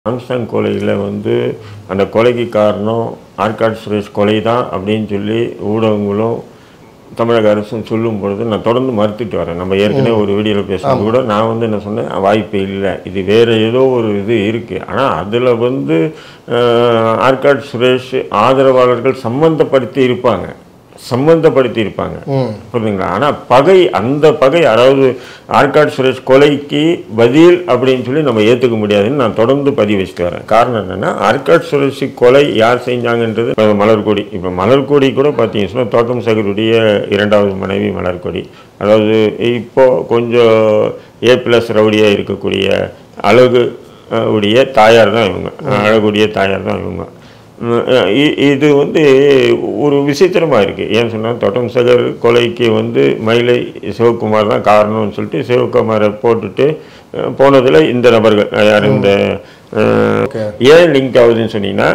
Armstrong கொலையில் வந்து அந்த கொலைக்கு காரணம் ஆற்காடு சுரேஷ் கொலை தான் அப்படின்னு சொல்லி ஊடகங்களும் தமிழக அரசும் சொல்லும் பொழுது நான் தொடர்ந்து மறுத்துட்டு வரேன் நம்ம ஏற்கனவே ஒரு வீடியோவில் பேசும்போது கூட நான் வந்து என்ன சொன்னேன் வாய்ப்பு இல்லை இது வேறு ஏதோ ஒரு இது இருக்குது ஆனால் அதில் வந்து அஹ், ஆற்காடு சுரேஷ் ஆதரவாளர்கள் சம்மந்தப்படுத்தி இருப்பாங்க சம்மந்தப்படுத்தி இருப்பாங்க புரியுதுங்களா ஆனால் பகை அந்த பகை அதாவது ஆற்காடு சுரேஷ் கொலைக்கு பதில் அப்படின்னு சொல்லி நம்ம ஏற்றுக்க முடியாதுன்னு நான் தொடர்ந்து பதிவு வச்சுட்டு வரேன் காரணம் என்னன்னா ஆற்காடு சுரேஷ் கொலை யார் செஞ்சாங்கன்றது இப்ப மலர்கொடி இப்போ மலர்கொடி கூட பார்த்தீங்கன்னா சொன்னா தோட்டம் சகருடைய இரண்டாவது மனைவி மலர்கொடி அதாவது இப்போ கொஞ்சம் ஏ ப்ளஸ் ரவுடியாக இருக்கக்கூடிய அழகு அஹ், உடைய தாயார் தான் இவங்க அழகுடைய தாயார் தான் இவங்க உம், இ- இது வந்து ஒரு விசித்திரமாக இருக்குது ஏன்னு சொன்னால் தோட்டம் சகர் கொலைக்கு வந்து மயிலை சிவகுமார் தான் காரணம்னு சொல்லிட்டு சிவகுமாரை போட்டுட்டு அஹ், போனதுல இந்த நபர்கள் அஹ், யார் இந்த அஹ், ஏன் லிங்க் ஆகுதுன்னு சொன்னீங்கன்னா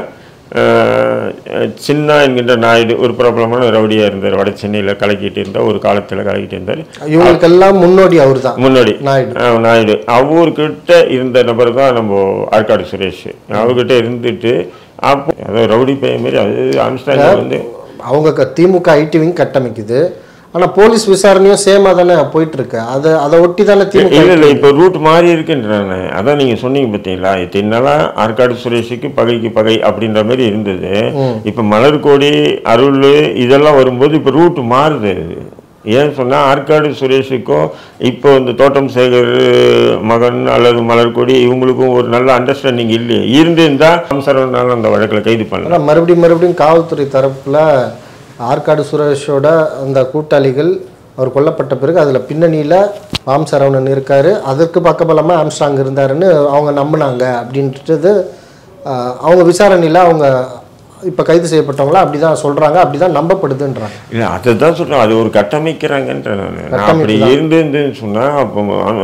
அஹ், சின்னா என்கின்ற நாயுடு ஒரு பிரபலமான ரவுடியாக இருந்தார் வட சென்னையில் கலக்கிட்டு இருந்தார் ஒரு காலத்தில் கலக்கிட்டு இருந்தார் இவங்களுக்கெல்லாம் முன்னோடி அவர் தான் முன்னாடி நாயுடு ஆ, நாயுடு அவர்கிட்ட இருந்த நபர் தான் நம்ம ஆற்காடு சுரேஷ் அவர்கிட்ட இருந்துட்டு அப்போ அதாவது ரவுடி பையன் மாரி அது அனுஷ்டாங்க வந்து அவங்க க- திமுக ஐடி விங் கட்டமைக்குது ஆனா போலீஸ் விசாரணையும் சேமா தானே போயிட்டு இருக்கு அதை அதை ஒட்டி தானே திமுக இல்ல இல்ல இப்போ ரூட் மாறி இருக்குன்றாங்க அதான் நீங்க சொன்னீங்க பார்த்தீங்களா இத்தனாலாம் ஆற்காடு சுரேஷுக்கு பகைக்கு பகை அப்படின்ற மாதிரி இருந்தது இப்போ மலர்கோடி அருள் இதெல்லாம் வரும்போது இப்போ ரூட் மாறுது ஏன்னு சொன்னா ஆற்காடு சுரேஷுக்கும் இப்போ இந்த தோட்டம் சேகர் மகன் அல்லது மலர்கொடி இவங்களுக்கும் ஒரு நல்ல அண்டர்ஸ்டாண்டிங் இல்லையே இருந்திருந்தா சரவணால அந்த வழக்கில் கைது பண்ணலாம் ஆனா மறுபடியும் மறுபடியும் காவல்துறை தரப்புல ஆற்காடு சுரேஷோட அந்த கூட்டாளிகள் அவர் கொல்லப்பட்ட பிறகு அதுல பின்னணியில ராம் சரவணன் இருக்காரு அதற்கு பக்கபலமா ஆம்ஸ்டாங் இருந்தாருன்னு அவங்க நம்பினாங்க அப்படின்றது ஆஹ், அவங்க விசாரணையில அவங்க இப்ப கைது செய்யப்பட்டவங்கள அப்படிதான் சொல்றாங்க அப்படிதான் நம்பப்படுதுன்றாங்க இல்ல அதை தான் சொல்றேன் அது ஒரு கட்டமைக்கிறாங்கன்ற நான் நான் அப்படி இருந்திருந்துன்னு சொன்னா அப்போ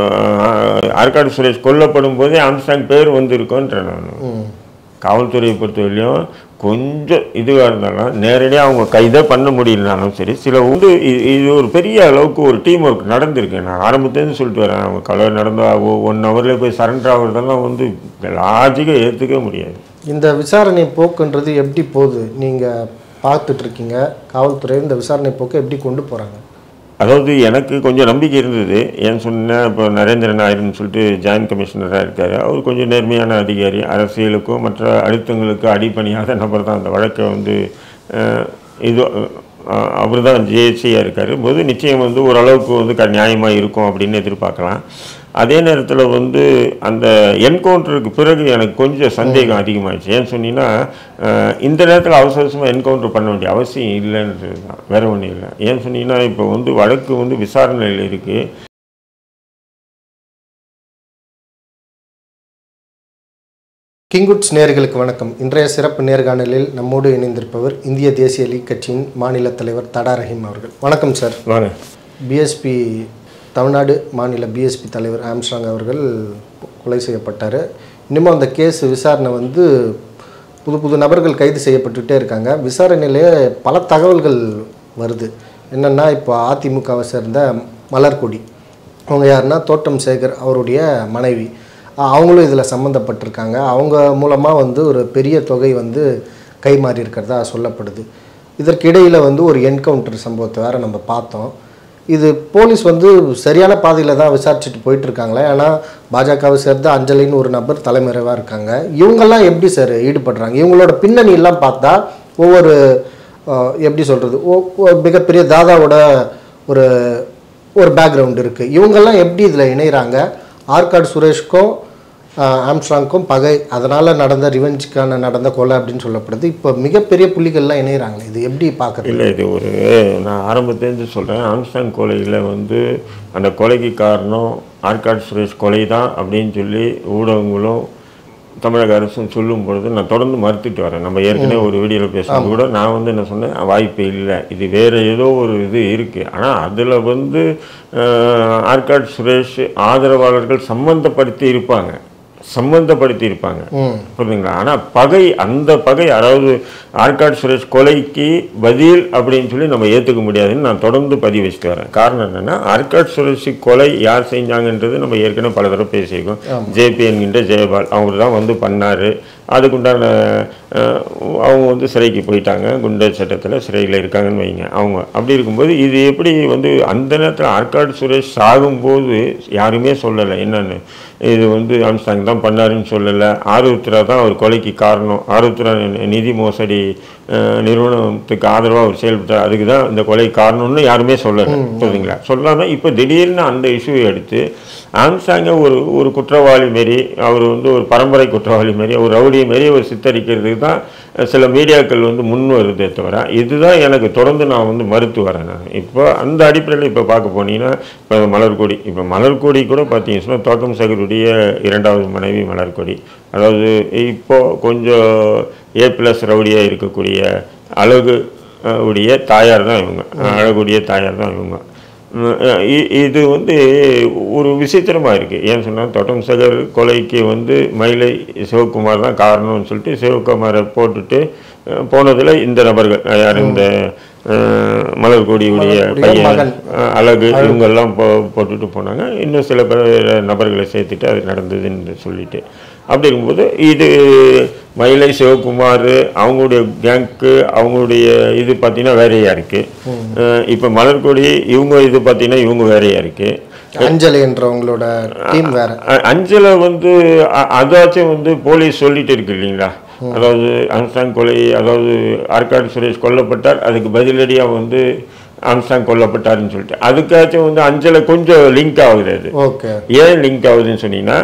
அஹ், ஆற்காடு சுரேஷ் கொல்லப்படும் போதே ஆம்ஸ்டாங் பேர் வந்திருக்கோன்ற நான் காவல்துறையை பொறுத்தவரையிலையும் கொஞ்சம் இதுவாக இருந்தாலும் நேரடியாக அவங்க கைதை பண்ண முடியலனாலும் சரி சில வந்து இ- இது ஒரு பெரிய அளவுக்கு ஒரு டீம் ஒர்க் நடந்திருக்கு நான் ஆரம்பத்துலேருந்து சொல்லிட்டு வரேன் அவங்க கலவை நடந்தால் ஒன் ஹவரில் போய் சரண்டர் ஆகுறதெல்லாம் வந்து லாஜிக்காக ஏற்றுக்கவே முடியாது இந்த விசாரணை போக்குன்றது எப்படி போகுது நீங்க பார்த்துட்டு இருக்கீங்க காவல்துறை இந்த விசாரணை போக்கு எப்படி கொண்டு போறாங்க அதாவது எனக்கு கொஞ்சம் நம்பிக்கை இருந்தது ஏன்னு சொன்னால் இப்போ நரேந்திர நாயுடுன்னு சொல்லிட்டு ஜாயின்ட் கமிஷனராக இருக்கார் அவர் கொஞ்சம் நேர்மையான அதிகாரி அரசியலுக்கும் மற்ற அழுத்தங்களுக்கும் அடிப்பணியாத நபர் தான் அந்த வழக்கை வந்து அஹ், இது அவர் தான் ஜேசியாக இருக்கார் போது நிச்சயம் வந்து ஓரளவுக்கு வந்து க நியாயமாக இருக்கும் அப்படின்னு எதிர்பார்க்கலாம் அதே நேரத்தில் வந்து அந்த என்கவுண்டருக்கு பிறகு எனக்கு கொஞ்சம் சந்தேகம் அதிகமாகிடுச்சு ஏன்னு சொன்னீங்கன்னா அஹ், இந்த நேரத்தில் அவசர அவசரமாக என்கவுண்டர் பண்ண வேண்டிய அவசியம் இல்லைன்றது தான் வேற ஒன்றும் இல்லை ஏன்னு சொன்னீங்கன்னா இப்போ வந்து வழக்கு வந்து விசாரணையில் இருக்குது கிங்குட்ஸ் நேர்களுக்கு வணக்கம் இன்றைய சிறப்பு நேர்காணலில் நம்மோடு இணைந்திருப்பவர் இந்திய தேசிய லீக் கட்சியின் மாநில தலைவர் தடா ரஹீம் அவர்கள் வணக்கம் சார் வாங்க பிஎஸ்பி தமிழ்நாடு மாநில பிஎஸ்பி தலைவர் ஆம்ஸ்ட்ராங் அவர்கள் கொலை செய்யப்பட்டார் இன்னமும் அந்த கேஸ் விசாரணை வந்து புது புது நபர்கள் கைது செய்யப்பட்டுட்டே இருக்காங்க விசாரணையிலே பல தகவல்கள் வருது என்னென்னா இப்போ அதிமுகவை சேர்ந்த மலர்கொடி அவங்க யாருன்னா தோட்டம் சேகர் அவருடைய மனைவி அஹ் அவங்களும் இதில் சம்மந்தப்பட்டிருக்காங்க அவங்க மூலமாக வந்து ஒரு பெரிய தொகை வந்து கைமாறி இருக்கிறதா சொல்லப்படுது இதற்கிடையில் வந்து ஒரு என்கவுண்டர் சம்பவத்தை வேற நம்ம பார்த்தோம் இது போலீஸ் வந்து சரியான பாதையில் தான் விசாரிச்சுட்டு போயிட்டு இருக்காங்களே ஏன்னா பாஜகவை சேர்ந்த அஞ்சலின்னு ஒரு நபர் தலைமறைவாக இருக்காங்க இவங்கெல்லாம் எப்படி சார் ஈடுபடுறாங்க இவங்களோட பின்னணி எல்லாம் பார்த்தா ஒவ்வொரு அஹ், எப்படி சொல்கிறது மிகப்பெரிய தாதாவோட ஒரு ஒரு பேக்ரவுண்ட் இருக்குது இவங்கெல்லாம் எப்படி இதில் இணைகிறாங்க ஆற்காடு சுரேஷ்க்கும் ஆஹ், ஆம்ஸ்ட்ராங்க்கும் பகை அதனால் நடந்த ரிவெஞ்சுக்கான நடந்த கொலை அப்படின்னு சொல்லப்படுது இப்போ மிகப்பெரிய புள்ளிகள்லாம் இணைகிறாங்க இது எப்படி பார்க்குறது இல்லை இது ஒரு நான் ஆரம்பத்துலேருந்து சொல்கிறேன் ஆம்ஸ்டாங் கொலையில் வந்து அந்த கொலைக்கு காரணம் ஆற்காடு சுரேஷ் கொலை தான் அப்படின்னு சொல்லி ஊடகங்களும் தமிழக அரசும் சொல்லும் பொழுது நான் தொடர்ந்து மறுத்துட்டு வரேன் நம்ம ஏற்கனவே ஒரு வீடியோவில் பேசும்போது கூட நான் வந்து என்ன சொன்னேன் வாய்ப்பு இல்லை இது வேறு ஏதோ ஒரு இது இருக்குது ஆனால் அதில் வந்து அஹ், ஆற்காடு சுரேஷ் ஆதரவாளர்கள் சம்மந்தப்படுத்தி இருப்பாங்க சம்பந்தப்படுத்தி இருப்பாங்க ம் புரியுதுங்களா ஆனால் பகை அந்த பகை அதாவது ஆற்காடு சுரேஷ் கொலைக்கு பதில் அப்படின்னு சொல்லி நம்ம ஏற்றுக்க முடியாதுன்னு நான் தொடர்ந்து பதிவு வச்சுட்டு வரேன் காரணம் என்னன்னா ஆற்காடு சுரேஷ் கொலை யார் செஞ்சாங்கன்றது நம்ம ஏற்கனவே பல தடவை பேசியிருக்கோம் ஜேபி என்கின்ற ஜெயபால் அவங்க தான் வந்து பண்ணார் அதுக்குண்டான அஹ், அவங்க வந்து சிறைக்கு போயிட்டாங்க குண்டர் சட்டத்தில் சிறையில் இருக்காங்கன்னு வைங்க அவங்க அப்படி இருக்கும்போது இது எப்படி வந்து அந்த நேரத்தில் ஆற்காடு சுரேஷ் சாகும்போது யாருமே சொல்லலை என்னன்னு இது வந்து ஆம்ஸ்டாங் தான் பண்ணாருன்னு சொல்லலை ஆருத்ரா தான் அவர் கொலைக்கு காரணம் ஆருத்ரா நி- நிதி மோசடி அஹ், நிறுவனத்துக்கு ஆதரவாக அவர் செயல்பட்டார் அதுக்கு தான் இந்த கொலை காரணம்னு யாருமே சொல்லலை புரியுதுங்களா சொல்லாம இப்போ திடீர்னு அந்த இஷ்யூவை எடுத்து ஆம்சாங்கை ஒரு ஒரு குற்றவாளி மாரி அவர் வந்து ஒரு பரம்பரை குற்றவாளி மாரி ஒரு ரவுடி மாரி ஒரு சித்தரிக்கிறதுக்கு தான் சில மீடியாக்கள் வந்து முன் வருதே தவிர இதுதான் எனக்கு தொடர்ந்து நான் வந்து மறுத்து வரேன் நான் இப்போ அந்த அடிப்படையில் இப்போ பார்க்க போனீங்கன்னா இப்போ மலர்கொடி இப்போ மலர்கொடி கூட பார்த்தீங்கன்னா சொன்னா தோட்டம் சகருடைய இரண்டாவது மனைவி மலர்கொடி அதாவது இப்போ கொஞ்சம் ஏ ப்ளஸ் ரவுடியாக இருக்கக்கூடிய அழகு அஹ், உடைய தாயார் தான் இவங்க அழகுடைய தாயார் தான் இவங்க உம், அஹ் இ- இது வந்து ஒரு விசித்திரமாக இருக்குது ஏன்னு சொன்னால் தோட்டம் சகர் கொலைக்கு வந்து மயிலை சிவகுமார் தான் காரணம்னு சொல்லிட்டு சிவகுமாரை போட்டுட்டு அஹ், போனதுல இந்த நபர்கள் அஹ், யார் இந்த அஹ், மலர்கொடியுடைய மலர்கொடிய பையன் மகன். அஹ், அழகு இவங்கெல்லாம் போ போட்டுட்டு போனாங்க இன்னும் சில பேர் நபர்களை சேர்த்துட்டு அது நடந்ததுன்னு சொல்லிட்டு அப்படி இருக்கும்போது இது மயிலை சிவகுமார் அவங்களுடைய கேங்க்கு அவங்களுடைய இது பார்த்தீங்கன்னா வேறையாக இருக்குது இப்போ மலர்கொடி இவங்க இது பார்த்தீங்கன்னா இவங்க வேறையாக இருக்குது அஞ்சலி என்றவங்களோட டீம் வேற அ- அஞ்சலை வந்து அ- அதாச்சும் வந்து போலீஸ் சொல்லிட்டு இருக்கு இல்லைங்களா அதாவது ஆம்ஸ்டாங் கொலை அதாவது ஆற்காடு சுரேஷ் கொல்லப்பட்டார் அதுக்கு பதிலடியாக வந்து ஆம்ஸ்டாங் கொல்லப்பட்டாருன்னு சொல்லிட்டு அதுக்காச்சும் வந்து அஞ்சலை கொஞ்சம் லிங்க் ஆகுது அது ஓகே ஏன் லிங்க் ஆகுதுன்னு சொன்னீங்கன்னா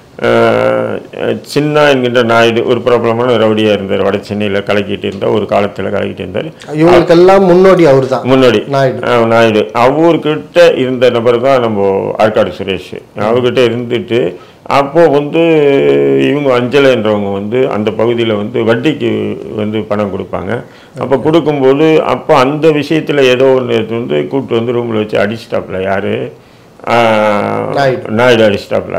அஹ், சின்ன என்கின்ற நாயுடு ஒரு பிரபலமான ரவுடியாக இருந்தார் வட சென்னையில் கலக்கிட்டு இருந்தார் ஒரு காலத்தில் கலக்கிட்டு இருந்தார் இவங்களுக்கெல்லாம் முன்னோடி அவர் தான் முன்னாடி நாயுடு ஆ, நாயுடு அவர்கிட்ட இருந்த நபர் தான் நம்ம ஆற்காடு சுரேஷ் அவர்கிட்ட இருந்துட்டு அப்போ வந்து இவங்க அஞ்சலைன்றவங்க வந்து அந்த பகுதியில் வந்து வட்டிக்கு வந்து பணம் கொடுப்பாங்க அப்போ கொடுக்கும்போது அப்போ அந்த விஷயத்தில் ஏதோ ஒன்று எடுத்து வந்து கூப்பிட்டு வந்து ரூமில் வச்சு அடிச்சிட்டாப்புல யார் நாயுடு. நாயுடு அடிச்சிட்டாப்புல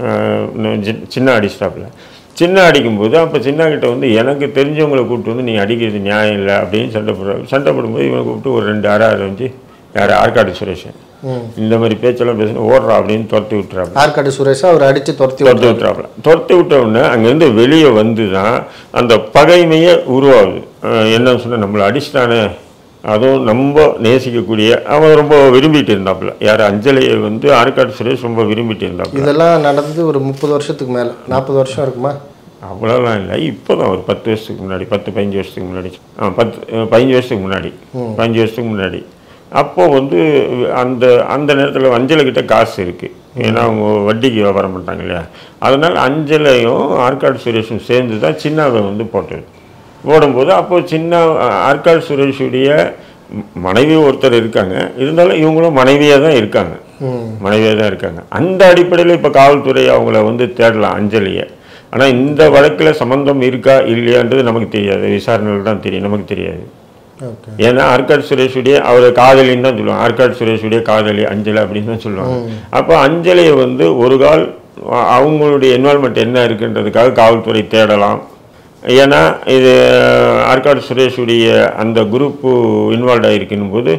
ஆஹ் சி- சின்ன அடிச்சிட்டாப்புல சின்ன அடிக்கும்போது அப்போ சின்ன கிட்ட வந்து எனக்கு தெரிஞ்சவங்களை கூப்பிட்டு வந்து நீ அடிக்கிறது நியாயம் இல்லை அப்படின்னு சண்டை போடுறாரு சண்டை போடும்போது இவனை கூப்பிட்டு ஒரு ரெண்டு அரை அரைஞ்சு யார் ஆற்காடு சுரேஷன் ம். இந்த மாதிரி பேச்செல்லாம் பேசணும் ஓடுறா அப்படின்னு துரத்தி விட்டுறாப்புல ஆற்காடு சுரேஷ் அவர் அடிச்சு துரத்தி துரத்தி விட்டுறாப்புல துரத்தி விட்ட உடனே அங்கேருந்து வெளியே வந்து தான் அந்த பகைமையே உருவாகுது அஹ் என்னன்னு சொன்னால் நம்மளை அடிச்சிட்டானே அதுவும் ரொம்ப நேசிக்கக்கூடிய அவன் ரொம்ப விரும்பிட்டு இருந்தாப்புல யார் அஞ்சலியை வந்து ஆற்காடு சுரேஷ் ரொம்ப விரும்பிட்டு இருந்தாப்புல இதெல்லாம் நடந்து ஒரு முப்பது வருஷத்துக்கு மேல நாற்பது வருஷம் இருக்குமா அவ்வளோலாம் இல்லை இப்போ தான் ஒரு பத்து வருஷத்துக்கு முன்னாடி பத்து பதினஞ்சு வருஷத்துக்கு முன்னாடி ஆ பத்து அஹ் பதினஞ்சு வருஷத்துக்கு முன்னாடி பதினஞ்சு வருஷத்துக்கு முன்னாடி அப்போ வந்து அந்த அந்த நேரத்தில் அஞ்சலைக்கிட்ட காசு இருக்குது ஏன்னா அவங்க வட்டிக்கு வியாபாரம் பண்ணுறாங்க இல்லையா அதனால் அஞ்சலையும் ஆற்காடு சுரேஷும் சேர்ந்து தான் சின்னாவை வந்து போட்டது போடும்போது அப்போ சின்ன அஹ், ஆற்காடு சுரேஷுடைய ம- மனைவி ஒருத்தர் இருக்காங்க இருந்தாலும் இவங்களும் மனைவியாக தான் இருக்காங்க ம் மனைவியாக தான் இருக்காங்க அந்த அடிப்படையில் இப்போ காவல்துறை அவங்கள வந்து தேடலாம் அஞ்சலியை ஆனால் இந்த வழக்கில் சம்மந்தம் இருக்கா இல்லையான்றது நமக்கு தெரியாது விசாரணையில் தான் தெரியும் நமக்கு தெரியாது ஓகே ஏன்னா ஆற்காடு சுரேஷுடைய அவர் காதலின்னு தான் சொல்லுவாங்க ஆற்காடு சுரேஷுடைய காதலி அஞ்சலி அப்படின்னு தான் சொல்லுவாங்க அப்போ அஞ்சலியை வந்து ஒரு கால் அ- அவங்களுடைய இன்வால்மெண்ட் என்ன இருக்குன்றதுக்காக காவல்துறை தேடலாம் ஏன்னா இது ஆற்காடு சுரேஷுடைய அந்த குரூப்பு இன்வால்வ் ஆகிருக்குன்னும் போது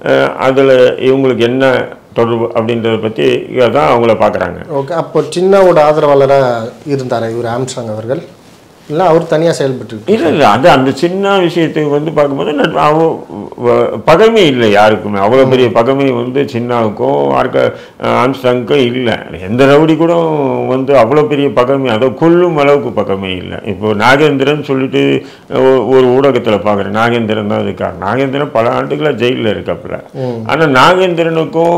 அதில் இவங்களுக்கு என்ன தொடர்பு அப்படின்றத பற்றி தான் அவங்கள பார்க்குறாங்க ஓகே அப்போ சின்னாவோட ஆதரவாளராக இருந்தாரா இவர் ஆம்ஸ்டாங் அவர்கள் இல்லை அவர் தனியாக செயல்பட்டு இல்லை இல்லை அது அந்த சின்ன விஷயத்துக்கு வந்து பார்க்கும்போது நட்பு- அவ வ- பகைமை இல்லை யாருக்குமே அவ்வளோ பெரிய பகைமை வந்து சின்னாவுக்கும் ஆர்க ஆம்ஸ்டாங்க்கும் இல்லை எந்த ரவுடி கூட வந்து அவ்வளோ பெரிய பகைமை அதை கொல்லும் அளவுக்கு பகைமை இல்லை இப்போ நாகேந்திரன் சொல்லிட்டு ஒ- ஒரு ஊடகத்தில் பார்க்குறேன் நாகேந்திரன் தான் இருக்கார் நாகேந்திரன் பல ஆண்டுகளாக ஜெயிலில் இருக்காப்புல ஆனால் நாகேந்திரனுக்கும்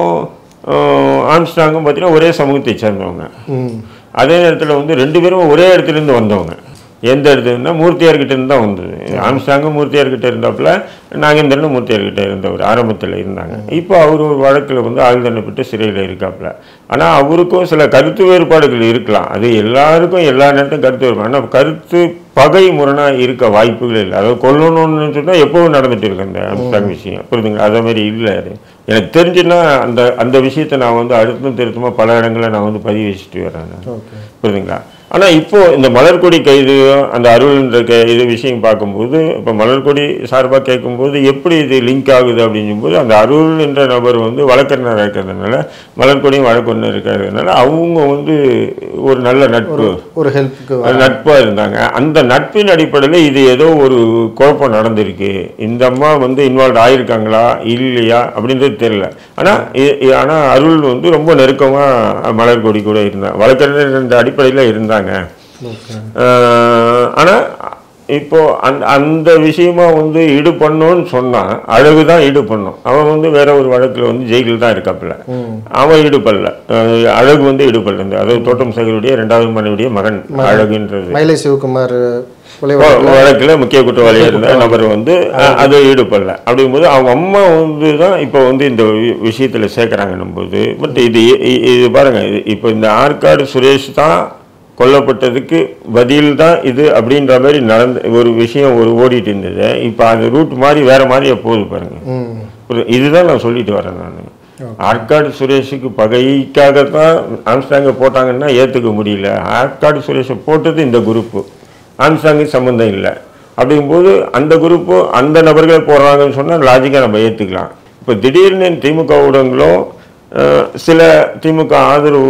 அஹ், ஆம்ஸ்டாங்கும் பார்த்தீங்கன்னா ஒரே சமூகத்தை சேர்ந்தவங்க ம் அதே நேரத்தில் வந்து ரெண்டு பேரும் ஒரே இடத்துல இருந்து வந்தவங்க எந்த இடத்துல இருந்தால் மூர்த்தியார்கிட்ட இருந்து தான் வந்தது ஆம்ஸ்டாங்கும் மூர்த்தியார்கிட்ட இருந்தாப்புல நாகேந்திரனும் மூர்த்தியார்கிட்ட இருந்தவர் ஆரம்பத்தில் இருந்தாங்க இப்போ அவர் ஒரு வழக்கில் வந்து ஆயுள் தண்டப்பட்டு சிறையில் இருக்காப்புல ஆனால் அவருக்கும் சில கருத்து வேறுபாடுகள் இருக்கலாம் அது எல்லாருக்கும் எல்லா நேரத்தையும் கருத்து வேறுபாடு ஆனால் கருத்து பகை முரணாக இருக்க வாய்ப்புகள் இல்லை அதாவது கொல்லணும்னு சொன்னால் எப்பவும் நடந்துட்டு இருக்கு அந்த ஆம்ஸ்டாங் விஷயம் புரியுதுங்களா அதே மாதிரி இல்லை அது எனக்கு தெரிஞ்சுன்னா அந்த அந்த விஷயத்தை நான் வந்து அழுத்தம் திருத்தமாக பல இடங்களில் நான் வந்து பதிவு வச்சுட்டு வரேன் நான். ஓகே புரியுதுங்களா ஆனா இப்போ இந்த மலர்கொடி கைது அந்த அருள்ன்ற க இது விஷயம் பார்க்கும்போது இப்போ மலர்கொடி சார்பாக கேட்கும்போது எப்படி இது லிங்க் ஆகுது அப்படிங்கும்போது அந்த அருள் என்ற நபர் வந்து வழக்கறிஞராக இருக்கிறதுனால மலர்கொடியும் வழக்கறிஞர் இருக்கிறதுனால அவங்க வந்து ஒரு நல்ல நட்பு ஒரு ஹெல்ப்புக்கு நட்பாக இருந்தாங்க அந்த நட்பின் அடிப்படையில் இது ஏதோ ஒரு குழப்பம் நடந்திருக்கு இந்த அம்மா வந்து இன்வால்வ் ஆயிருக்காங்களா இல்லையா அப்படின்றது தெரியல ஆனால் ஆனால் அருள் வந்து ரொம்ப நெருக்கமாக மலர்கொடி கூட இருந்தாங்க வழக்கறிஞர் என்ற அடிப்படையில் இருந்தாங்க ஓகே ஆனால் இப்போ அந்த அந்த விஷயமா வந்து ஈடு பண்ணோன்னு சொன்னான் அழகு தான் ஈடு பண்ணும் அவன் வந்து வேற ஒரு வழக்கில் வந்து ஜெயிலில் தான் இருக்காப்புல அவன் ஈடுபடல அஹ் அழகு வந்து ஈடுபடல இந்த அதாவது தோட்டம் சேகருடைய ரெண்டாவது மனைவியுடைய மகன் அழகுன்றது மயிலை சிவகுமார் கொலை வழக்கில் முக்கிய குற்றவாளியாக இருந்த நபர் வந்து அஹ், அது ஈடுபடல அப்படிங்கும்போது அவங்க அம்மா வந்து தான் இப்போ வந்து இந்த வி- விஷயத்துல சேர்க்குறாங்கன்னும் போது பட் இது இ- இது பாருங்க இது இப்போ இந்த ஆற்காடு சுரேஷ் தான் கொல்லப்பட்டதுக்கு பதில் தான் இது அப்படின்ற மாதிரி நடந்த ஒரு விஷயம் ஒரு ஓடிட்டு இருந்தது இப்போ அது ரூட் மாதிரி வேற மாதிரியே போகுது பாருங்க ம் ஒரு- இதுதான் நான் சொல்லிட்டு வரேன் நான் ஆற்காடு சுரேஷுக்கு பகைக்காக தான் ஆம்ஸ்டாங்கை போட்டாங்கன்னா ஏற்றுக்க முடியல ஆற்காடு சுரேஷை போட்டது இந்த குரூப்பு ஆம்ஸ்டாங்கு சம்மந்தம் இல்லை அப்படிங்கும்போது அந்த குரூப்பு அந்த நபர்கள் போடுறாங்கன்னு சொன்னால் லாஜிக்காக நம்ம ஏற்றுக்கலாம் இப்போ திடீர்னு திமுக ஊடகங்களும் அஹ், சில திமுக ஆதரவு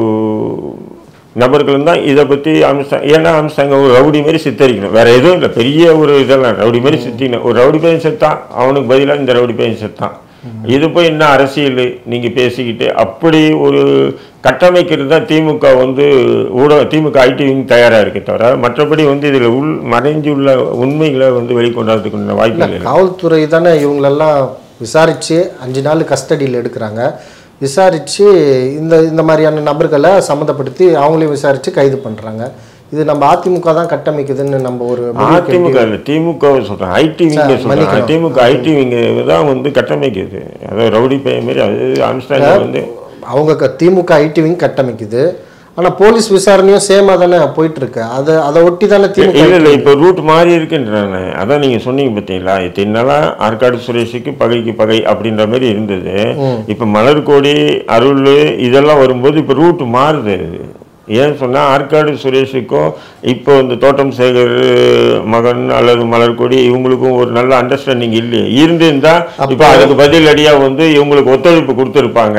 நபர்களும் தான் இதை பற்றி அம்சாங் ஏன்னா அம்சாங்க ஒரு ரவுடி மாதிரி சித்தரிக்கணும் வேற எதுவும் இல்லை பெரிய ஒரு இதெல்லாம் ரவுடி மாதிரி சித்திக்கணும் ஒரு ரவுடி பையன் செத்தான் அவனுக்கு பதிலாக இந்த ரவுடி பையன் செத்தான் இது போய் என்ன அரசியல் நீங்க பேசிக்கிட்டு அப்படி ஒரு கட்டமைக்கிறது தான் திமுக வந்து ஊடக திமுக ஐடி விங் தயாரா இருக்கே தவிர மற்றபடி வந்து இதுல உள் மறைஞ்சுள்ள உண்மைகளை வந்து வெளிக்கொண்டாதுக்கு வாய்ப்பு இல்லை காவல்துறை தானே இவங்களெல்லாம் விசாரித்து அஞ்சு நாள் கஸ்டடியில் எடுக்கிறாங்க விசாரித்து இந்த இந்த மாதிரியான நபர்களை சம்மந்தப்படுத்தி அவங்களையும் விசாரித்து கைது பண்ணுறாங்க இது நம்ம அதிமுக தான் கட்டமைக்குதுன்னு நம்ம ஒரு அதிமுக இல்லை திமுக சொல்றேன் ஐடி விங்க சொல்றேன் திமுக ஐடி விங்க தான் வந்து கட்டமைக்குது அதாவது ரவுடி பையன் மாதிரி அது ஆம்ஸ்டாங்க வந்து அவங்க க- திமுக ஐடிவிங் கட்டமைக்குது ஆனால் போலீஸ் விசாரணையும் சேமாக தானே போயிட்டு இருக்கு அதை அதை ஒட்டி தானே திமுக இல்ல இல்ல இப்போ ரூட் மாறி இருக்குன்றானே அதான் நீங்க சொன்னீங்க பார்த்தீங்களா இத்தனால ஆற்காடு சுரேஷுக்கு பகைக்கு பகை அப்படின்ற மாதிரி இருந்தது இப்போ மலர்கோடி அருள் இதெல்லாம் வரும்போது இப்போ ரூட் மாறுது அது. ஏன்னு சொன்னா ஆற்காடு சுரேஷுக்கும் இப்போ இந்த தோட்டம் சேகர் மகன் அல்லது மலர்கொடி இவங்களுக்கும் ஒரு நல்ல அண்டர்ஸ்டாண்டிங் இல்லையே இருந்திருந்தா இப்போ அதுக்கு பதிலடியா வந்து இவங்களுக்கு ஒத்துழைப்பு கொடுத்துருப்பாங்க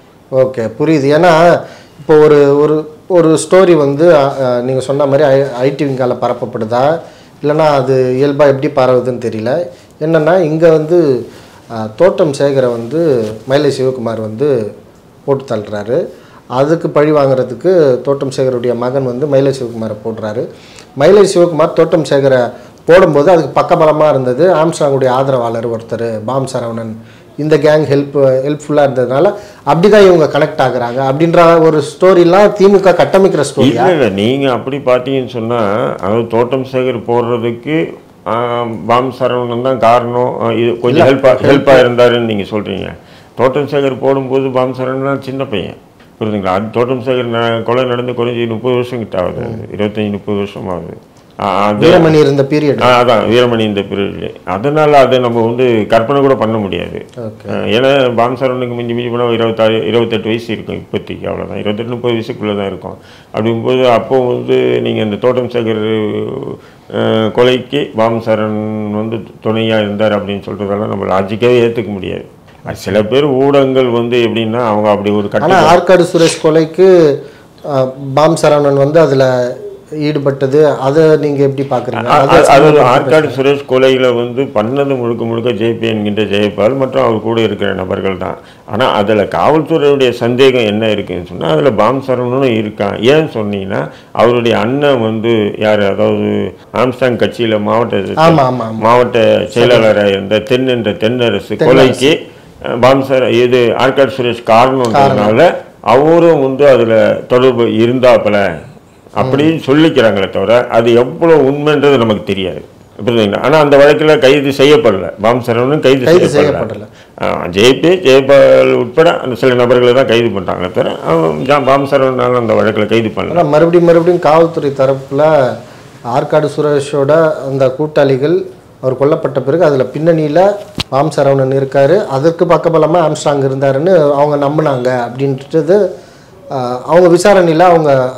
ஓகே புரியுது ஏன்னா இப்போ ஒரு ஒரு ஒரு ஸ்டோரி வந்து நீங்கள் சொன்ன மாதிரி ஐ ஐடி விங்கால பரப்பப்படுதா இல்லைன்னா அது இயல்பாக எப்படி பரவுதுன்னு தெரியல என்னென்னா இங்கே வந்து அஹ், தோட்டம் சேகரை வந்து மயிலை சிவகுமார் வந்து போட்டு தள்ளுறாரு அதுக்கு பழி வாங்குறதுக்கு தோட்டம் சேகருடைய மகன் வந்து மயிலை சிவகுமாரை போடுறாரு மயிலை சிவகுமார் தோட்டம் சேகரை போடும்போது அதுக்கு பக்கபலமாக இருந்தது ஆம்ஸ்டாங்குடைய ஆதரவாளர் ஒருத்தர் பாம் சரவணன் இந்த கேங் ஹெல்ப் ஹெல்ப்ஃபுல்லாக இருந்ததுனால அப்படி தான் இவங்க கனெக்ட் ஆகுறாங்க அப்படின்ற ஒரு ஸ்டோரிலாம் திமுக கட்டமைக்கிற ஸ்டோரி இல்ல இல்ல நீங்க அப்படி பார்த்தீங்கன்னு சொன்னா அதாவது தோட்டம் சேகர் போடுறதுக்கு ஆஹ், பாம் சரவணன் தான் காரணம் ஆஹ், இது கொஞ்சம் ஹெல்ப்பா ஹெல்ப்பா இருந்தாருன்னு நீங்க சொல்றீங்க தோட்டம் சேகர் போடும்போது பாம் சரவணன் சின்ன பையன் புரியுதுங்களா அது தோட்டம் சேகர் ந- கொலை நடந்து குறைஞ்சி முப்பது வருஷம் கிட்ட ஆகுது அது. இருபத்தஞ்சு முப்பது வருஷம் ஆகுது ஆஹ், அது வீரமணி இருந்த பீரியட் ஆ, அதான் வீரமணி இந்த பீரியட்ல அதனால அதை நம்ம வந்து கற்பனை கூட பண்ண முடியாது ஓகே அஹ் ஏன்னா பாம் சரவணுக்கு மிஞ்சி மிஞ்சி போனால் இருபத்தாறு இருபத்தெட்டு வயசு இருக்கும் இப்போதைக்கு அவ்வளோதான் இருபத்தெட்டு முப்பது வயசுக்குள்ளே தான் இருக்கும் அப்படிங்கும்போது அப்போ வந்து நீங்கள் இந்த தோட்டம் சேகர் அஹ், கொலைக்கு பாம் சரண் வந்து துணையாக இருந்தார் அப்படின்னு சொல்கிறதெல்லாம் நம்ம லாஜிக்காகவே ஏற்றுக்க முடியாது அது சில பேர் ஊடகங்கள் வந்து எப்படின்னா அவங்க அப்படி ஒரு கட்ட ஆனால் ஆற்காடு சுரேஷ் கொலைக்கு அஹ், பாம் சரவணன் வந்து அதில் ஈடுபட்டது அதை நீங்கள் எப்படி பார்க்குறீங்க அ- அதாவது ஆற்காடு சுரேஷ் கொலையில் வந்து பண்ணது முழுக்க முழுக்க ஜேபி என்கின்ற ஜெயபால் மற்றும் அவர் கூட இருக்கிற நபர்கள் தான் ஆனால் அதில் காவல்துறையுடைய சந்தேகம் என்ன இருக்குன்னு சொன்னால் அதில் பாம் சரவணனும் இருக்கான் ஏன்னு சொன்னீங்கன்னா அவருடைய அண்ணன் வந்து யார் அதாவது ஆம்ஸ்டாங் கட்சியில் மாவட்ட ஆமாம் ஆமாம் மாவட்ட செயலாளராக இருந்த தென் என்ற தென்னரசு கொலைக்கு அஹ், பாம்சர் இது ஆற்காடு சுரேஷ் காரணம்ன்றதுனால அவரும் வந்து அதில் தொடர்பு இருந்தாப்புல அப்படின்னு சொல்லிக்கிறாங்களே தவிர அது எவ்வளோ உண்மைன்றது நமக்கு தெரியாது புரியுதுங்களா ஆனால் அந்த வழக்கில் கைது செய்யப்படல பாம்சரவனும் கைது கைது செய்யப்படல செய்யப்படல ஜேபி ஜெயபால் உட்பட அந்த சில நபர்களை தான் கைது பண்ணுறாங்களே தவிர அவன் ஜா- பாம்சரவனால அந்த வழக்கில் கைது பண்ணல ஆனால் மறுபடியும் மறுபடியும் காவல்துறை தரப்பில் ஆற்காடு சுரேஷோட அந்த கூட்டாளிகள் அவர் கொல்லப்பட்ட பிறகு அதில் பின்னணியில் ராம் சரவணன் இருக்கார் அதற்கு பக்கபலமாக ஆம்ஸ்டாங் இருந்தாருன்னு அவங்க நம்பினாங்க அப்படின்றது ஆஹ், அவங்க விசாரணையில் அவங்க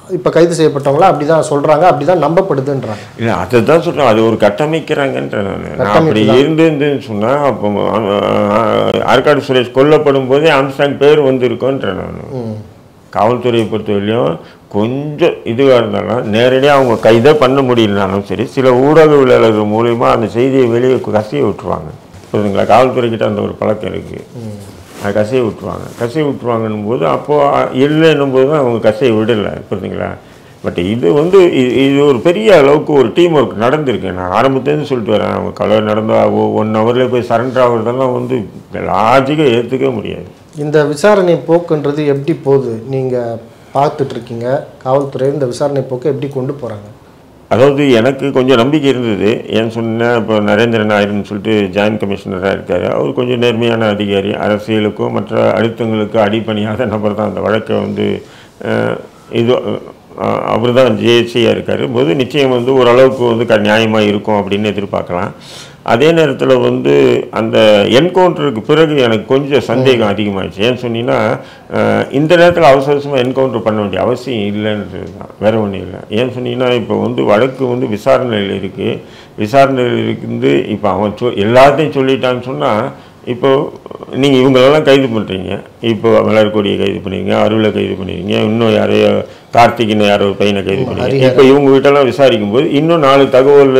இப்போ கைது செய்யப்பட்டவங்களா அப்படி தான் சொல்கிறாங்க அப்படி தான் நம்பப்படுதுன்றாங்க இல்லை அதை தான் சொல்கிறேன் அது ஒரு கட்டமைக்கிறாங்கன்ற நான் நான் அப்படி இருந்துன்னு சொன்னால் அப்போ அஹ், ஆற்காடு சுரேஷ் கொல்லப்படும் போதே ஆம்ஸ்டாங் பேர் வந்திருக்கோன்ற நான் காவல்துறையை பொறுத்தவரையிலையும் கொஞ்சம் இதுவாக இருந்தாலும் நேரடியாக அவங்க கைதே பண்ண முடியலனாலும் சரி சில ஊடகவியலாளர்கள் மூலிமா அந்த செய்தியை வெளியே கசிய விட்டுருவாங்க புரியுதுங்களா காவல்துறைக்கிட்ட அந்த ஒரு பழக்கம் இருக்குது அது கசையை விட்டுருவாங்க கசையை விட்டுருவாங்கன்னும் போது அப்போது இல்லைன்னும் போது தான் அவங்க கசையை விடலை புரியுதுங்களா பட் இது வந்து இ- இது ஒரு பெரிய அளவுக்கு ஒரு டீம் ஒர்க் நடந்திருக்கு நான் ஆரம்பத்துலேருந்து சொல்லிட்டு வரேன் அவங்க கலவை நடந்த ஒன் ஹவர்லேயே போய் சரண்டர் ஆகுறதெல்லாம் வந்து லாஜிக்காக ஏற்றுக்கவே முடியாது இந்த விசாரணை போக்குன்றது எப்படி போகுது நீங்கள் பார்த்துட்ருக்கீங்க காவல்துறை இந்த விசாரணை போக்கு எப்படி கொண்டு போகிறாங்க அதாவது எனக்கு கொஞ்சம் நம்பிக்கை இருந்தது ஏன்னு சொன்னால் இப்போ நரேந்திரன் நாயர்னு சொல்லிட்டு ஜாயின்ட் கமிஷனராக இருக்கார் அவர் கொஞ்சம் நேர்மையான அதிகாரி அரசியலுக்கும் மற்ற அழுத்தங்களுக்கு அடிப்பணியாத நபர் தான் அந்த வழக்கை வந்து அஹ், இது அவர் தான் ஜேசியாக இருக்கார் போது நிச்சயம் வந்து ஓரளவுக்கு வந்து க நியாயமாக இருக்கும் அப்படின்னு எதிர்பார்க்கலாம் அதே நேரத்தில் வந்து அந்த என்கவுண்டருக்கு பிறகு எனக்கு கொஞ்சம் சந்தேகம் அதிகமாகிடுச்சு ஏன்னு சொன்னீங்கன்னா அஹ், இந்த நேரத்தில் அவசர அவசரமாக என்கவுண்டர் பண்ண வேண்டிய அவசியம் இல்லைன்றது தான் வேற ஒன்றும் இல்லை ஏன்னு சொன்னீங்கன்னா இப்போ வந்து வழக்கு வந்து விசாரணையில் இருக்குது விசாரணையில் இருந்து இப்போ அவன் சொ எல்லாத்தையும் சொல்லிட்டான்னு சொன்னால் இப்போ நீங்கள் இவங்களெல்லாம் கைது பண்ணுறீங்க இப்போ மலர்கொடியை கைது பண்ணுவீங்க அருளை கைது பண்ணுவீங்க இன்னும் யாரையோ கார்த்திக்னு யாரோ ஒரு பையனை கைது பண்ணுவீங்க இப்போ இவங்க கிட்டலாம் விசாரிக்கும் போது இன்னும் நாலு தகவல்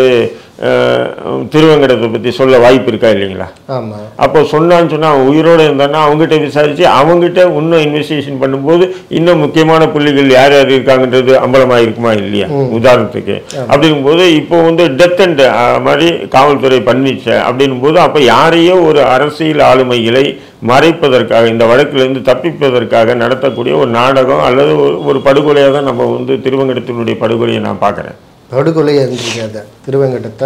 அஹ், திருவங்கடத்தை பற்றி சொல்ல வாய்ப்பு இருக்கா இல்லைங்களா ஆமாம் அப்போ சொன்னான்னு சொன்னால் அவன் உயிரோடு இருந்தான்னா அவங்ககிட்ட விசாரித்து அவங்ககிட்ட இன்னும் இன்வெஸ்டிகேஷன் பண்ணும்போது இன்னும் முக்கியமான புள்ளிகள் யார் யார் இருக்காங்கன்றது அம்பலமாக இருக்குமா இல்லையா உதாரணத்துக்கு அப்படிங்கும்போது இப்போ வந்து டெத் அண்ட் மாதிரி காவல்துறை பண்ணிச்சு அப்படின்னும் போது அப்போ யாரையோ ஒரு அரசியல் ஆளுமைகளை மறைப்பதற்காக இந்த வழக்கிலிருந்து தப்பிப்பதற்காக நடத்தக்கூடிய ஒரு நாடகம் அல்லது ஒரு- ஒரு படுகொலையாக தான் நம்ம வந்து திருவங்கடத்தினுடைய படுகொலையை நான் பார்க்குறேன் படுகொலை இருந்தீங்க அதை திருவங்கடத்தை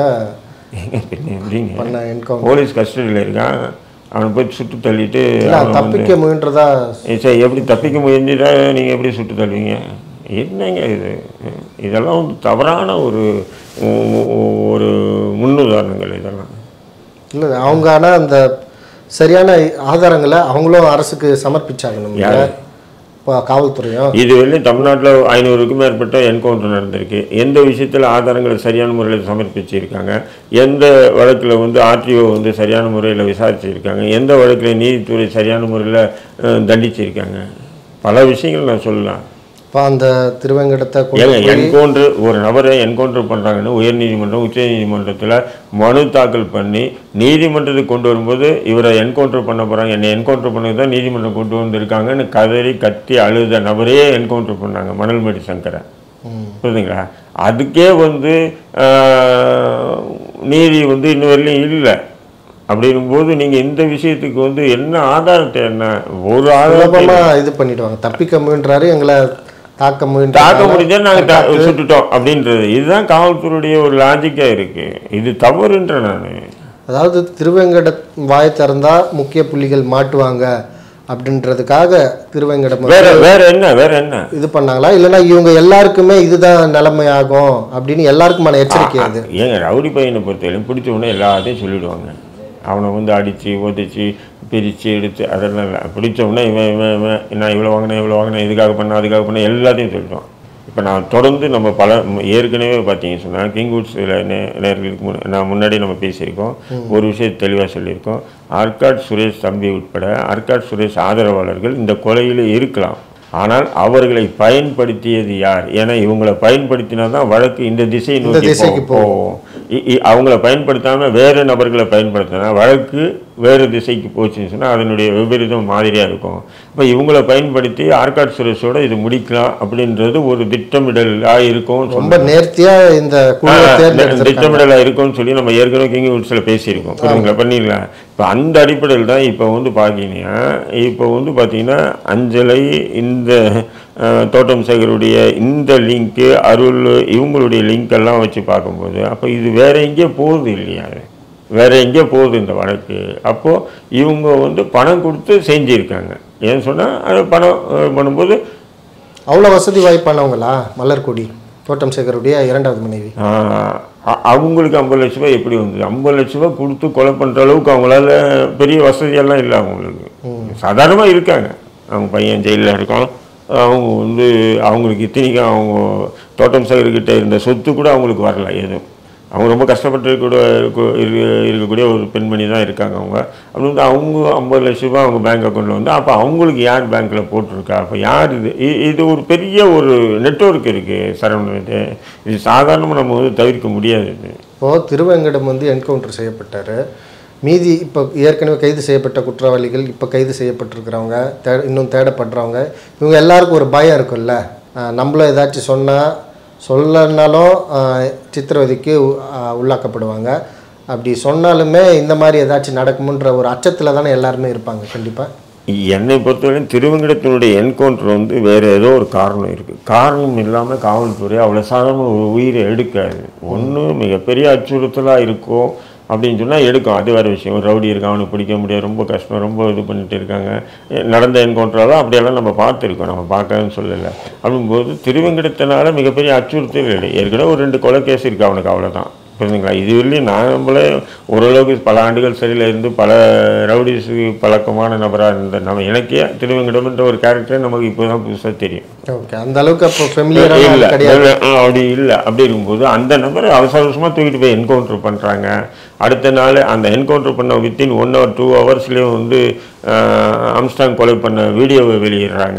எப்படிங்க பண்ண என்கவுண்டர் போலீஸ் கஸ்டடியில் இருக்கான் அவனை போய் சுட்டு தள்ளிட்டு இல்லை அவனை வந்து- தப்பிக்க முயன்றதா ஏய், சரி எப்படி தப்பிக்க முயற்சிட்டா நீங்கள் எப்படி சுட்டு தள்ளுவீங்க என்னங்க இது இதெல்லாம் வந்து தவறான ஒரு ஒ- ஒ- ஒரு முன்னுதாரணங்கள் இதெல்லாம் இல்லை அவங்க ஆனால் அந்த சரியான ஆதாரங்களை அவங்களும் அரசுக்கு சமர்ப்பிச்சாகணும் யாரு? இப்போ காவல்துறையும் இதுவரையிலும் தமிழ்நாட்டில் ஐநூறுக்கும் மேற்பட்ட என்கவுண்டர் நடந்திருக்கு எந்த விஷயத்தில் ஆதாரங்களை சரியான முறையில் சமர்ப்பிச்சிருக்காங்க எந்த வழக்கில் வந்து ஆர்டிஓ வந்து சரியான முறையில் விசாரிச்சிருக்காங்க எந்த வழக்கில் நீதித்துறை சரியான முறையில் அஹ், தண்டிச்சிருக்காங்க பல விஷயங்கள் நான் சொல்லலாம் இப்போ அந்த திருவங்கடத்தை கொண்டு ஏங்க போய் என்கவுண்டர் ஒரு நபரை என்கவுண்டர் பண்ணுறாங்கன்னு உயர்நீதிமன்றம் உச்சநீதிமன்றத்தில் மனு தாக்கல் பண்ணி நீதிமன்றத்துக்கு கொண்டு வரும்போது இவரை என்கவுண்டர் பண்ண போகிறாங்க என்னை என்கவுண்டர் பண்ணது தான் நீதிமன்றம் கொண்டு வந்திருக்காங்கன்னு கதறி கத்தி அழுத நபரே என்கவுண்டர் பண்ணாங்க மணல்மேடு சங்கரை ம். புரியுதுங்களா அதுக்கே வந்து ஆஹ், நீதி வந்து இன்ன வரையிலும் இல்லை அப்படிங்கும்போது நீங்கள் இந்த விஷயத்துக்கு வந்து என்ன ஆதாரத்தை என்ன ஒரு ஆதாரத்தை சுலபமா இது பண்ணிடுவாங்க தப்பிக்க முயன்றாரு எங்களை தாக்க தாக்க முயன்றாரு முடிஞ்சா நாங்கள் சுட்டுட்டோம் அப்படின்றது இதுதான் காவல்துறையுடைய ஒரு லாஜிக்கா இருக்கு இது தவறுன்ற நான் அதாவது திருவேங்கட வாய் திறந்தா முக்கிய புள்ளிகள் மாட்டுவாங்க அப்படின்றதுக்காக திருவேங்கடம் வேற வேற என்ன வேற என்ன இது பண்ணாங்களா இல்லைன்னா இவங்க எல்லாருக்குமே இதுதான் நிலைமை ஆகும் அப்படின்னு எல்லாருக்குமான எச்சரிக்கை அது ஏங்க ரவுடி பையனை பொறுத்தவரையும் பிடிச்ச உடனே எல்லாத்தையும் சொல்லிடுவாங்க அவனை வந்து அடித்து உதைச்சி பிரித்து எடுத்து அதெல்லாம் இல்லை பிடிச்ச உடனே இவன் இவன் இவன் நான் இவ்வளோ வாங்கினேன் இவ்வளோ வாங்கினேன் இதுக்காக பண்ண அதுக்காக பண்ண எல்லாத்தையும் சொல்லிடுவான் இப்போ நான் தொடர்ந்து நம்ம பல ம- ஏற்கனவே பார்த்தீங்க சொன்னால் கிங்வுட்ஸில் நே நேர்களுக்கு முன் நான் முன்னாடி நம்ம பேசியிருக்கோம் ஒரு விஷயத்தை தெளிவாக சொல்லியிருக்கோம் ஆர்காட் சுரேஷ் தம்பி உட்பட ஆர்காட் சுரேஷ் ஆதரவாளர்கள் இந்த கொலையில் இருக்கலாம் ஆனால் அவர்களை பயன்படுத்தியது யார் ஏன்னா இவங்களை பயன்படுத்தினா தான் வழக்கு இந்த திசையை நோக்கி திசைக்கு போ- போகும் இ- இ- அவங்கள பயன்படுத்தாம வேறு நபர்களை பயன்படுத்தினா வழக்கு வேறு திசைக்கு போச்சுன்னு சொன்னால் அதனுடைய விபரீதம் மாதிரியாக இருக்கும் இப்போ இவங்கள பயன்படுத்தி ஆர்காட் சுரேஷோட இது முடிக்கலாம் அப்படின்றது ஒரு திட்டமிடலாக இருக்கும் ரொம்ப நேர்த்தியா இந்த குழுவை தேர்ந்தெடுத்து திட்டமிடலாக இருக்கும்னு சொல்லி நம்ம ஏற்கனவே கிங் உட்ஸில் பேசியிருக்கோம் புரியுதுங்களா பண்ணிடலாம் இப்போ அந்த அடிப்படையில் தான் இப்போ வந்து பார்த்தீங்கன்னா இப்போ வந்து பார்த்தீங்கன்னா அஞ்சலை இந்த அஹ், தோட்டம் சேகருடைய இந்த லிங்க்கு அருள் இவங்களுடைய லிங்க் எல்லாம் வச்சு பார்க்கும்போது அப்போ இது வேற எங்கேயோ போகுது இல்லையா வேற எங்கேயோ போகுது இந்த வழக்கு அப்போது இவங்க வந்து பணம் கொடுத்து செஞ்சுருக்காங்க ஏன்னு சொன்னால் அது பணம் அஹ், பண்ணும்போது அவ்வளோ வசதி வாய்ப்பானவங்களா மலர்கொடி தோட்டம் சேகருடைய இரண்டாவது மனைவி ஆஹ் அ- அவங்களுக்கு ஐம்பது லட்ச ரூபாய் எப்படி வந்தது ஐம்பது லட்ச ரூபாய் கொடுத்து கொலை பண்ணுற அளவுக்கு அவங்களால பெரிய வசதியெல்லாம் இல்லை அவங்களுக்கு சாதாரணமாக இருக்காங்க அவங்க பையன் ஜெயிலில் இருக்கான் அவங்க வந்து அவங்களுக்கு இத்தனைக்கும் அவங்க தோட்டம் சேகர்கிட்ட இருந்த சொத்து கூட அவங்களுக்கு வரல எதுவும் அவங்க ரொம்ப கஷ்டப்பட்டு கூட இருக்க- இரு- இருக்கக்கூடிய ஒரு பெண்மணி தான் இருக்காங்க அவங்க அப்படி வந்து அவங்க ஐம்பது லட்ச ரூபாய் அவங்க பேங்க் அக்கௌண்ட்டில் வந்து அப்போ அவங்களுக்கு யார் பேங்க்கில் போட்டிருக்கா அப்போ யார் இது இ- இது ஒரு பெரிய ஒரு நெட்வொர்க் இருக்குது சரவணன் இது இது சாதாரணமாக நம்ம வந்து தவிர்க்க முடியாது இது இப்போது திருவேங்கடம் வந்து என்கவுண்டர் செய்யப்பட்டார் மீதி இப்போ ஏற்கனவே கைது செய்யப்பட்ட குற்றவாளிகள் இப்போ கைது செய்யப்பட்டிருக்கிறவங்க தே இன்னும் தேடப்படுறவங்க இவங்க எல்லாருக்கும் ஒரு பயம் இருக்கும்ல ஆஹ் நம்மளும் ஏதாச்சும் சொன்னால் சொல்லனாலும் ஆஹ் சித்திரவதைக்கு உ- ஆஹ் உள்ளாக்கப்படுவாங்க அப்படி சொன்னாலுமே இந்த மாதிரி ஏதாச்சும் நடக்குமுன்ற ஒரு அச்சத்தில் தானே எல்லாருமே இருப்பாங்க கண்டிப்பாக என்னை பொறுத்தவரையும் திருவங்கடத்தினுடைய என்கவுண்டர் வந்து வேறு ஏதோ ஒரு காரணம் இருக்குது காரணம் இல்லாமல் காவல்துறை அவ்வளோ சாதாரண ஒரு உயிரை எடுக்காது ஒன்று மிகப்பெரிய அச்சுறுத்தலாக இருக்கும் அப்படின்னு சொன்னால் எடுக்கும் அது வேறு விஷயம் ஒரு ரவுடி இருக்கான் அவனுக்கு பிடிக்க முடியாது ரொம்ப கஷ்டம் ரொம்ப இது பண்ணிட்டு இருக்காங்க எ- நடந்த என்கவுண்டரெல்லாம் அப்படியெல்லாம் நம்ம பார்த்துருக்கோம் நம்ம பார்க்கன்னு சொல்லலை அப்படிங்கும்போது திருவங்கடத்தினால மிகப்பெரிய அச்சுறுத்தல் இல்லை ஏற்கனவே ஒரு ரெண்டு கொலை கேஸ் இருக்குது அவனுக்கு அவ்வளோதான் புரியுதுங்களா இது வரலையும் நான் நம்மளே ஓரளவுக்கு பல ஆண்டுகள் சிறையில் இருந்து பல ரவுடிஸுக்கு பழக்கமான நபராக இருந்த நம்ம எனக்கே திருவங்கடம்ன்ற ஒரு கேரக்டர் நமக்கு இப்போ தான் புதுசாக தெரியும் ஓகே அந்த அளவுக்கு அப்போ இல்லை ஃபெமிலியராக கிடையாது அப்படி இல்லை அப்படி இருக்கும்போது அந்த நபரை அவசர அவசரமாக தூக்கிட்டு போய் என்கவுண்டர் பண்ணுறாங்க அடுத்த நாள் அந்த என்கவுண்டர் பண்ண வித்தின் ஒன் ஹவர் டூ ஹவர்ஸ்லேயே வந்து ஆம்ஸ்டாங் கொலை பண்ண வீடியோவை வெளியிடுறாங்க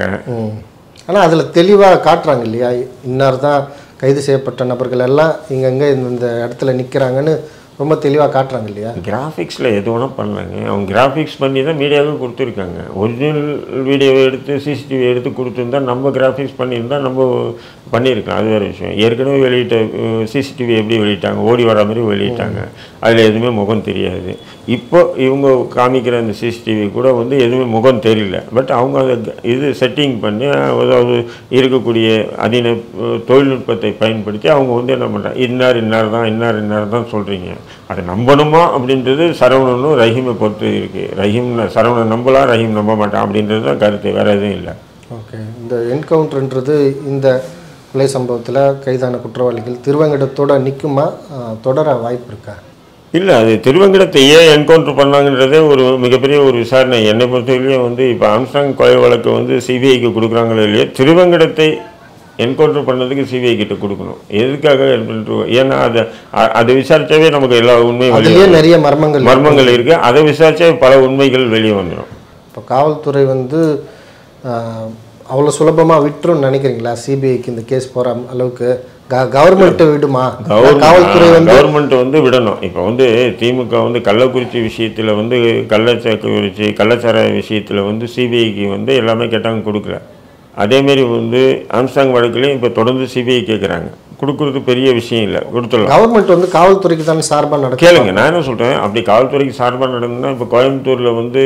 ஆனால் அதில் தெளிவாக காட்டுறாங்க இல்லையா இன்னார் தான் கைது செய்யப்பட்ட நபர்கள் எல்லாம் இங்கங்கே இந்த இடத்துல நிற்கிறாங்கன்னு ரொம்ப தெளிவாக காட்டுறாங்க இல்லையா கிராஃபிக்ஸில் எது வேணால் பண்ணலாங்க அவங்க கிராஃபிக்ஸ் பண்ணி தான் மீடியாவுக்கு கொடுத்துருக்காங்க ஒரிஜினல் வீடியோவை எடுத்து சிசிடிவி எடுத்து கொடுத்துருந்தா நம்ம கிராஃபிக்ஸ் பண்ணியிருந்தா நம்ம பண்ணியிருக்கலாம் அது வேறு விஷயம் ஏற்கனவே வெளியிட்ட சிசிடிவி எப்படி வெளியிட்டாங்க ஓடி வர மாதிரி வெளியிட்டாங்க அதில் எதுவுமே முகம் தெரியாது இப்போ இவங்க காமிக்கிற அந்த சிசிடிவி கூட வந்து எதுவுமே முகம் தெரியல பட் அவங்க அதை க- இது செட்டிங் பண்ணி அதாவது இருக்கக்கூடிய அதின அஹ், தொழில்நுட்பத்தை பயன்படுத்தி அவங்க வந்து என்ன பண்ணுறாங்க இன்னார் இன்னார் தான் இன்னார் இன்னார் தான் சொல்கிறீங்க அதை நம்பணுமா அப்படின்றது சரவணனும் ரஹீமை பொறுத்து இருக்குது ரஹீம் சரவணன் நம்பலாம் ரஹீம் நம்ப மாட்டான் அப்படின்றது தான் கருத்து வேறு எதுவும் இல்லை ஓகே இந்த என்கவுண்டர்ன்றது இந்த கொலை சம்பவத்தில் கைதான குற்றவாளிகள் திருவங்கடத்தோட நிற்குமா ஆஹ், தொடர வாய்ப்பு இருக்கா இல்லை அது திருவங்கடத்தை ஏன் என்கவுண்டர் பண்ணாங்கன்றதே ஒரு மிகப்பெரிய ஒரு விசாரணை என்னை பொறுத்தவரையிலையும் வந்து இப்போ ஆம்ஸ்டாங் கொலை வழக்கு வந்து சிபிஐக்கு கொடுக்குறாங்களோ இல்லையோ திருவங்கடத்தை என்கவுண்டர் பண்ணதுக்கு சிபிஐ கிட்ட கொடுக்கணும் எதுக்காக encounter- ஏன்னா அதை அ- அதை விசாரிச்சாவே நமக்கு எல்லா உண்மையும் வெளியே அதுலேயே நிறைய மர்மங்கள் மர்மங்கள் இருக்குது அதை விசாரிச்சா பல உண்மைகள் வெளியே வந்துடும் இப்போ காவல்துறை வந்து ஆஹ், அவ்வளோ சுலபமாக விட்டுருன்னு நினைக்கிறீங்களா சிபிஐக்கு இந்த கேஸ் போகிற அளவுக்கு க கவர்மெண்ட்டை விடுமா காவல்துறை வந்து கவர்மெண்ட் வந்து விடணும் இப்போ வந்து திமுக வந்து கள்ளக்குறிச்சி விஷயத்தில் வந்து கள்ளச்சாக்குறிச்சி கள்ளச்சாராய விஷயத்தில் வந்து சிபிஐக்கு வந்து எல்லாமே கேட்டாங்க கொடுக்கல அதேமாரி வந்து ஆம்ஸ்டாங் வழக்குலையும் இப்போ தொடர்ந்து சிபிஐ கேட்குறாங்க கொடுக்குறது பெரிய விஷயம் இல்லை கொடுத்துடலாம் கவர்மெண்ட் வந்து காவல்துறைக்கு தானே சார்பாக நடக்கும் கேளுங்க நான் என்ன சொல்கிறேன் அப்படி காவல்துறைக்கு சார்பாக நடந்ததுன்னா இப்போ கோயம்புத்தூரில் வந்து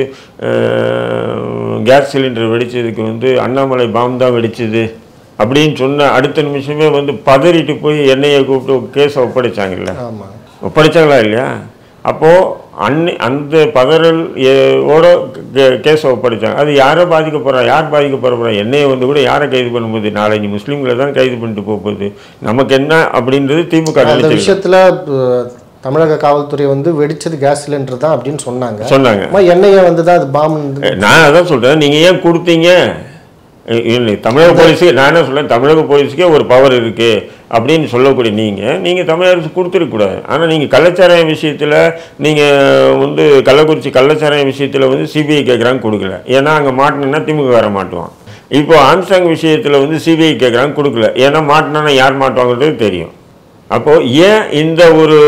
அஹ், கேஸ் சிலிண்டர் வெடிச்சதுக்கு வந்து அண்ணாமலை பாம் தான் வெடிச்சது அப்படின்னு சொன்ன அடுத்த நிமிஷமே வந்து பதறிட்டு போய் எண்ணெயை கூப்பிட்டு கேஸை ஒப்படைச்சாங்கல்ல ஆமாம் ஒப்படைச்சாங்களா இல்லையா அப்போது அன்னை அந்த பதறல் ஏ- ஓட கே- கேஸை ஒப்படைச்சாங்க அது யாரை பாதிக்க போகிறா யார் பாதிக்க போகிற போகிறா என்னையை வந்து கூட யாரை கைது பண்ணும்போது நாளைக்கு முஸ்லீம்களை தான் கைது பண்ணிட்டு போக போகுது நமக்கு என்ன அப்படின்றது திமுக அந்த நினைச்சிருக்கு. விஷயத்தில் தமிழக காவல்துறை வந்து வெடிச்சது கேஸ் சிலிண்டர் தான் அப்படின்னு சொன்னாங்க சொன்னாங்க அம்மா எண்ணெயை வந்து தான் அது பாம் நான் அதான் சொல்கிறேன் நீங்கள் ஏன் கொடுத்தீங்க இ- இல்லை தமிழக போலீஸுக்கு நான் என்ன சொல்றேன் தமிழக போலீஸுக்கே ஒரு பவர் இருக்குது அப்படின்னு சொல்லக்கூடிய நீங்கள் நீங்கள் தமிழக அரசு கொடுத்துருக்கூடாது ஆனால் நீங்கள் கள்ளச்சாராய விஷயத்தில் நீங்கள் வந்து கள்ளக்குறிச்சி கள்ளச்சாராய விஷயத்தில் வந்து சிபிஐ கேட்குறாங்க கொடுக்கல ஏன்னா அங்கே மாட்டினா திமுக வர மாட்டுவான் இப்போ ஆம்ஸ்டாங் விஷயத்தில் வந்து சிபிஐ கேட்குறாங்க கொடுக்கல ஏன்னா மாட்டினா யார் மாட்டுவாங்கிறது தெரியும் அப்போது ஏன் இந்த ஒரு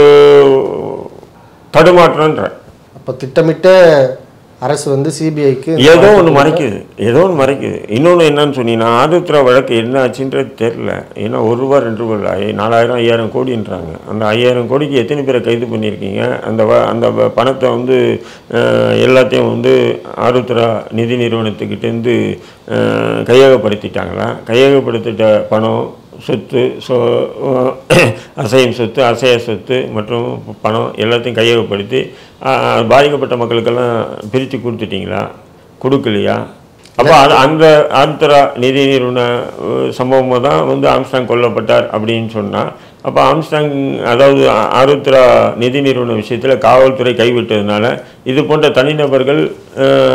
தடுமாற்றம்ன்ற அப்போ திட்டமிட்ட அரசு வந்து சிபிஐக்கு ஏதோ ஒன்று மறைக்குது ஏதோ ஒன்று மறைக்குது இன்னொன்று என்னன்னு சொன்னீங்கன்னா ஆதித்ரா வழக்கு என்ன ஆச்சுன்றது தெரில ஏன்னா ஒரு ரூபா ரெண்டு ரூபா இல்லை ஐ- நாலாயிரம் ஐயாயிரம் கோடின்றாங்க அந்த ஐயாயிரம் கோடிக்கு எத்தனை பேரை கைது பண்ணியிருக்கீங்க அந்த வ அந்த வ- பணத்தை வந்து அஹ், எல்லாத்தையும் வந்து ஆருத்ரா நிதி நிறுவனத்துக்கிட்டேருந்து அஹ், கையகப்படுத்திட்டாங்களா கையகப்படுத்திட்ட பணம் சொத்து சொ அசையும் சொத்து அசைய சொத்து மற்றும் பணம் எல்லாத்தையும் கையகப்படுத்தி ஆ, பாதிக்கப்பட்ட மக்களுக்கெல்லாம் பிரித்து கொடுத்துட்டீங்களா கொடுக்கலையா அப்போ அது அந்த ஆந்திரா நிதி நிறுவன சம்பவமாக தான் வந்து ஆம்ஸ்டாங் கொல்லப்பட்டார் அப்படின்னு சொன்னால் அப்போ ஆம்ஸ்டாங் அதாவது ஆ- ஆருத்ரா நிதி நிறுவன விஷயத்தில் காவல்துறை கைவிட்டதுனால இது போன்ற தனிநபர்கள் அஹ்,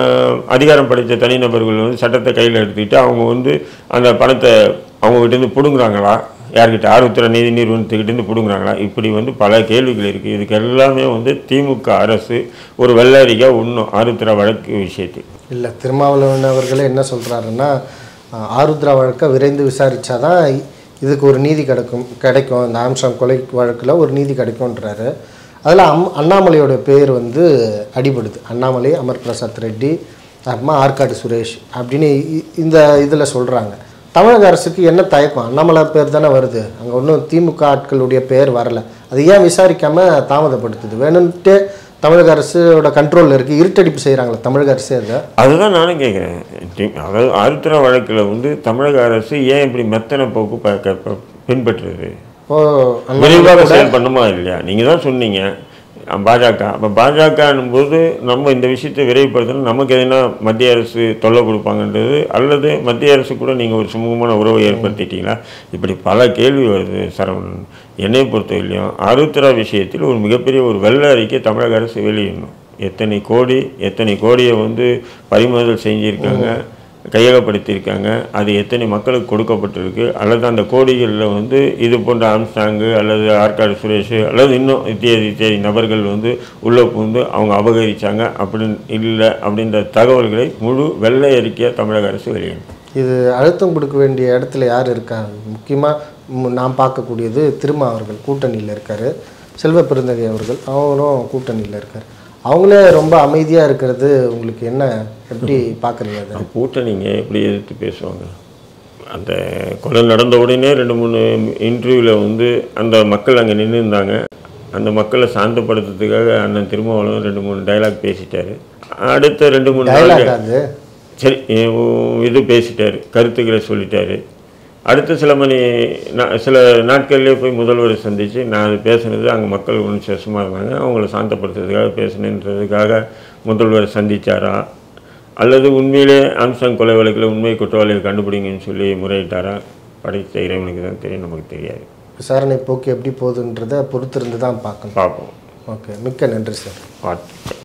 அதிகாரம் படைத்த தனிநபர்கள் வந்து சட்டத்தை கையில் எடுத்துக்கிட்டு அவங்க வந்து அந்த பணத்தை அவங்க கிட்டேருந்து பிடுங்குறாங்களா யார்கிட்ட ஆர்வத்துறை நீதி நிறுவனத்துக்கிட்டேருந்து பிடுங்குறாங்களா இப்படி வந்து பல கேள்விகள் இருக்குது இதுக்கு எல்லாமே வந்து திமுக அரசு ஒரு வெள்ளரிக்காக உண்ணும் ஆருத்ரா வழக்கு விஷயத்தில் இல்லை திருமாவளவன் அவர்களே என்ன சொல்கிறாருன்னா ஆருத்ரா வழக்கை விரைந்து விசாரித்தாதான் இதுக்கு ஒரு நீதி கிடைக்கும் கிடைக்கும் இந்த ஆம்ஸ்டாங் கொலை வழக்கில் ஒரு நீதி கிடைக்கும்ன்றாரு அதில் அம் அண்ணாமலையோட பேர் வந்து அடிபடுது அண்ணாமலை அமர் பிரசாத் ரெட்டி அப்புறமா ஆற்காடு சுரேஷ் அப்படின்னு இ- இந்த இதில் சொல்கிறாங்க தமிழக அரசுக்கு என்ன தயக்கம் அண்ணாமலை பேர் தானே வருது அங்கே ஒன்றும் திமுக ஆட்களுடைய பேர் வரல அது ஏன் விசாரிக்காமல் தாமதப்படுத்துது வேணும்ட்டு தமிழக அரசோட கண்ட்ரோலில் இருக்குது இருட்டடிப்பு செய்கிறாங்களே தமிழக அரசே அதை அதுதான் நானும் கேட்குறேன் அதாவது ஆருத்ரா வழக்கில் வந்து தமிழக அரசு ஏன் இப்படி மெத்தன போக்கு ப- க- ப- பின்பற்றுது ஓ விரைவாக செயல்படணுமா இல்லையா நீங்கள் தான் சொன்னீங்க அஹ் பாஜக அப்போ பாஜகன்னும் போது நம்ம இந்த விஷயத்தை விரைவுபடுத்தணும் நமக்கு எதுனா மத்திய அரசு தொல்லை கொடுப்பாங்கன்றது அல்லது மத்திய அரசு கூட நீங்கள் ஒரு சுமூகமான உறவை ஏற்படுத்திட்டீங்களா இப்படி பல கேள்வி வருது சரவணன் என்னை பொறுத்தவரையிலையும் ஆருத்ரா விஷயத்தில் ஒரு மிகப்பெரிய ஒரு வெள்ள அறிக்கை தமிழக அரசு வெளியிடணும் எத்தனை கோடி எத்தனை கோடியை வந்து பறிமுதல் செஞ்சுருக்காங்க கையகப்படுத்தியிருக்காங்க அது எத்தனை மக்களுக்கு கொடுக்கப்பட்டிருக்கு அல்லது அந்த கோடிகளில் வந்து இது போன்ற ஆம்ஸ்டாங்கு அல்லது ஆற்காடு சுரேஷ் அல்லது இன்னும் இத்தியாதி இத்தியாதி நபர்கள் வந்து உள்ளே புகுந்து அவங்க அபகரிச்சாங்க அப்படின்னு இல்லை அப்படின்ற தகவல்களை முழு வெள்ளை அறிக்கையாக தமிழக அரசு வெளியிடும் இது அழுத்தம் கொடுக்க வேண்டிய இடத்துல யார் இருக்காங்க முக்கியமாக நாம் பார்க்கக்கூடியது திருமா அவர்கள் கூட்டணியில் இருக்கார் செல்வ பெருந்தகை அவர்கள் அவரும் கூட்டணியில் இருக்கார் அவங்களே ரொம்ப அமைதியாக இருக்கிறது உங்களுக்கு என்ன எப்படி பார்க்குறீங்க அதை கூட்டணிங்க எப்படி எதிர்த்து பேசுவாங்க அந்த கொலை நடந்த உடனே ரெண்டு மூணு இன்டர்வியூவில் வந்து அந்த மக்கள் அங்கே நின்று இருந்தாங்க அந்த மக்களை சாந்தப்படுத்துறதுக்காக அண்ணன் திருமாவளவன் ரெண்டு மூணு டைலாக் பேசிட்டாரு அடுத்த ரெண்டு மூணு நாள் டைலாக் அது சரி இ- இது பேசிட்டாரு கருத்துக்களை சொல்லிட்டாரு அடுத்த சில மணி நா- சில நாட்கள்லேயே போய் முதல்வரை சந்தித்து நான் அது பேசுனது அங்கே மக்கள் ஒன்றும் சேஷமாக இருந்தாங்க அவங்கள சாந்தப்படுத்துறதுக்காக பேசினேன்றதுக்காக முதல்வரை சந்திச்சாரா அல்லது உண்மையிலே ஆம்சாங் கொலை வழக்கில் உண்மை குற்றவாளியை கண்டுபிடிங்கன்னு சொல்லி முறையிட்டாரா படைத்த இறைவனுக்கு தான் தெரியும் நமக்கு தெரியாது விசாரணை போக்கு எப்படி போகுதுன்றதை பொறுத்திருந்து தான் பார்க்கணும் பார்ப்போம் ஓகே மிக்க நன்றி சார் பார்த்து